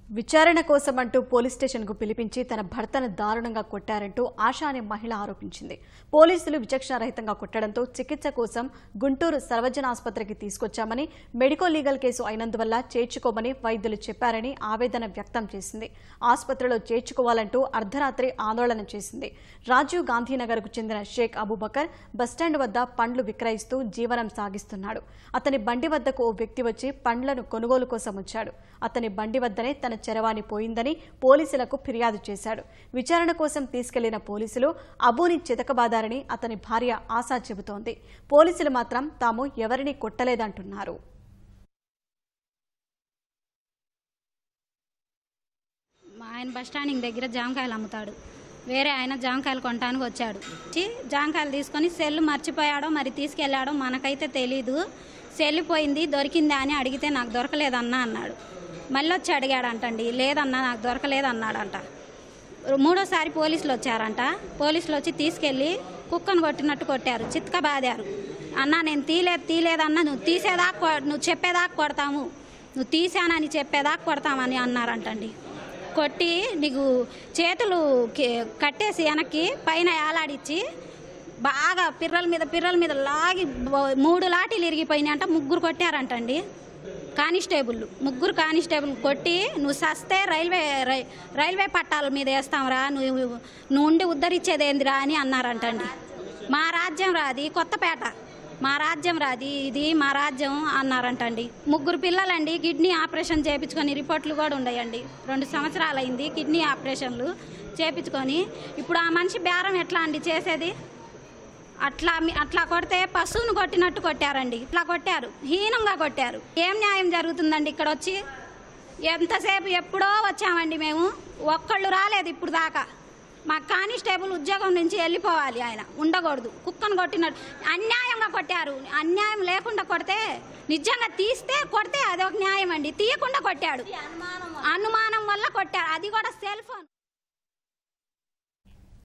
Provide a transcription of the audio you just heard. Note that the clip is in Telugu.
విచారణ కోసం అంటూ పోలీస్ స్టేషన్ కు పిలిపించి తన భర్తను దారుణంగా కొట్టారంటూ ఆశా అనే మహిళ ఆరోపించింది పోలీసులు విచక్షణారహితంగా కొట్టడంతో చికిత్స కోసం గుంటూరు సర్వజన ఆసుపత్రికి తీసుకొచ్చామని మెడికో లీగల్ కేసు అయినందువల్ల చేర్చుకోమని వైద్యులు చెప్పారని ఆవేదన వ్యక్తం చేసింది ఆసుపత్రిలో చేర్చుకోవాలంటూ అర్ధరాత్రి ఆందోళన చేసింది రాజీవ్ గాంధీనగర్కు చెందిన షేక్ అబూబకర్ బస్టాండ్ వద్ద పండ్లు విక్రయిస్తూ జీవనం సాగిస్తున్నాడు అతని బండి వద్దకు ఓ వ్యక్తి వచ్చి పండ్లను కొనుగోలు కోసం వచ్చాడు అతని బండి వద్దనే తన చరవాణి పోయిందని పోలీసులకు ఫిర్యాదు చేశాడు విచారణ కోసం తీసుకెళ్లిన పోలీసులు అబూని చితకబాదారని అతని భార్య ఆశా చెబుతోంది పోలీసులు మాత్రం తాము ఎవరిని కొట్టలేదంటున్నారు మా ఆయన బస్ స్టాండింగ్ దగ్గర జామకాయలు అమ్ముతాడు వేరే ఆయన జామకాయలు కొనడానికి వచ్చాడు వచ్చి జామకాయలు తీసుకొని సెల్ మర్చిపోయాడో మరి తీసుకెళ్ళాడో మనకైతే తెలీదు సెల్ పోయింది దొరికిందా అని అడిగితే నాకు దొరకలేదన్నా అన్నాడు మళ్ళీ వచ్చి అడిగాడంటండి లేదన్నా నాకు దొరకలేదన్నాడంట మూడోసారి పోలీసులు వచ్చారంట పోలీసులు వచ్చి తీసుకెళ్ళి కుక్కను కొట్టినట్టు కొట్టారు చిత్క బాదారు అన్న నేను తీలేదు తీలేదన్నా నువ్వు తీసేదాకా కొ- నువ్వు చెప్పేదాకా కొడతాము నువ్వు తీసానని చెప్పేదాకా కొడతామని అన్నారంటండి కొట్టి నీకు చేతులు కి- కట్టేసి వెనక్కి పైన ఏలాడిచ్చి బాగా పిర్రల మీద పిర్రల మీద లాగి బ- మూడు లాఠీలు ఇరిగిపోయినాయంట ముగ్గురు కొట్టారంటండి కానిస్టేబుల్ ముగ్గురు కానిస్టేబుల్ కొట్టి నువ్వు సస్తే రైల్వే రై- రైల్వే పట్టాల మీద వేస్తాంరా నువ్వు నువ్వు ఉండి ఉద్ధరించేదేందిరా అని అన్నారంటండి మా రాజ్యం రాది కొత్తపేట మా రాజ్యం రాది ఇది మా రాజ్యం అన్నారంటండి ముగ్గురు పిల్లలండి కిడ్నీ ఆపరేషన్ చేయించుకొని రిపోర్ట్లు కూడా ఉన్నాయండి రెండు సంవత్సరాలు అయింది కిడ్నీ ఆపరేషన్లు చేయించుకొని ఇప్పుడు ఆ మనిషి బేరం ఎట్లా అండి చేసేది అట్లా మీ- అట్లా కొడితే పశువును కొట్టినట్టు కొట్టారండి ఇట్లా కొట్టారు హీనంగా కొట్టారు ఏం న్యాయం జరుగుతుందండి ఇక్కడ వచ్చి ఎంతసేపు ఎప్పుడో వచ్చామండి మేము ఒక్కళ్ళు రాలేదు ఇప్పుడు దాకా మా కానిస్టేబుల్ ఉద్యోగం నుంచి వెళ్ళిపోవాలి ఆయన ఉండకూడదు కుక్కను కొట్టినట్టు అన్యాయంగా కొట్టారు అన్యాయం లేకుండా కొడితే నిజంగా తీస్తే కొడితే అది ఒక న్యాయం అండి తీయకుండా కొట్టాడు అనుమానం వల్ల కొట్టాడు అది కూడా సెల్ ఫోన్